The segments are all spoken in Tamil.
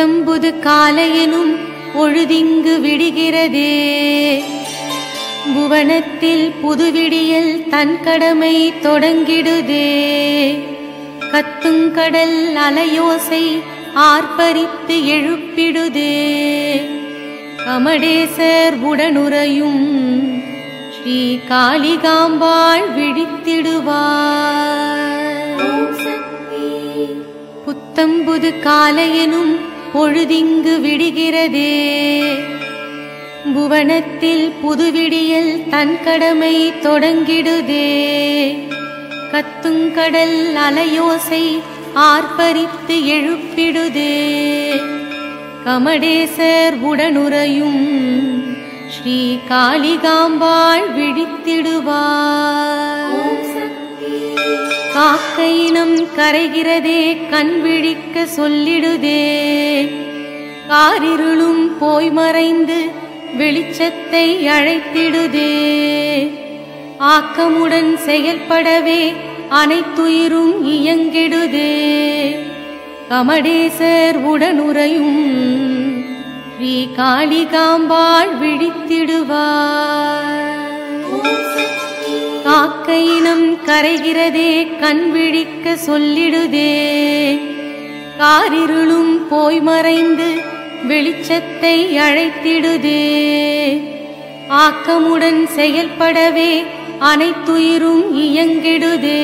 புத்தம்புது காலையெனும் பொழுதிங்கு விடுகிறதே புவனத்தில் புதுவிடியல் தன் கடமை தொடங்கிடுதே கத்துங்கடல் அலையோசை ஆர்ப்பரித்து எழுப்பிடுதே கமடேசர் உடனுறையும் ஸ்ரீ காளிகாம்பாள் விழித்திடுவார் புத்தம்புது காலையெனும் பொழுதிங்கு விடுகிறதே புவனத்தில் புதுவிடியல் தன் கடமை தொடங்கிடுதே கத்துங்கடல் அலையோசை ஆர்ப்பரித்து எழுப்பிடுதே கமடேசர் உடனுறையும் ஸ்ரீ காளிகாம்பாள் விழித்திடுவார் காக்கையினம் கரைகிறதே கண் விழிக்க சொல்லிடுதே காரிருளும் போய் மறைந்து வெளிச்சத்தை அழைத்திடுதே ஆக்கமுடன் செயல்படவே அனைத்துயிரும் இயங்கிடுதே கமடேசர் உடனுறையும் ஸ்ரீ காளிகாம்பாள் விழித்திடுவார் காக்கையினம் கரைகிறதே கண் விழிக்க சொல்லிடுதே காரிருளும் போய் மறைந்து வெளிச்சத்தை அழைத்திடுதே ஆக்கமுடன் செயல்படவே அனைத்துயிரும் இயங்கிடுதே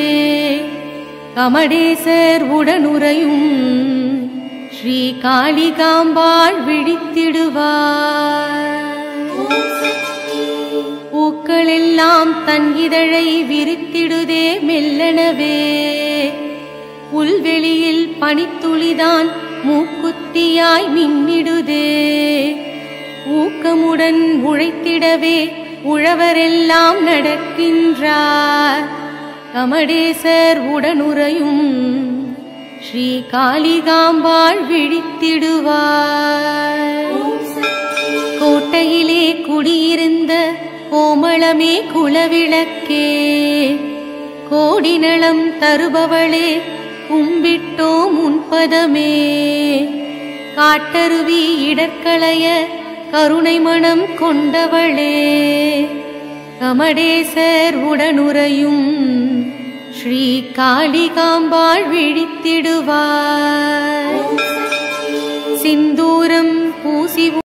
கமடேசர் உடனுறையும் ஸ்ரீ காளிகாம்பாள் விழித்திடுவார் பூக்களெல்லாம் தன் இதழை விரித்திடுதே மெல்லனவே புல்வெளியில் பனித்துளிதான் மூக்குத்தியாய் மின்னிடுதே ஊக்கமுடன் உழைத்திடவே உழவரெல்லாம் நடக்கின்றார் கமடேசர் உடனுறையும் ஸ்ரீ காளிகாம்பாள் விழித்திடுவார் கோட்டையிலே குடியிருந்த கோமளமே குலவிளக்கே கோடி நலம் தருபவளே கும்பிட்டோம் உன்பதமே காட்டருவி இடர்களைய கருணை மனம் கொண்டவளே கமடேசர் உடனுறையும் ஸ்ரீ காளிகாம்பாள் விழித்திடுவார் சிந்தூரம் பூசி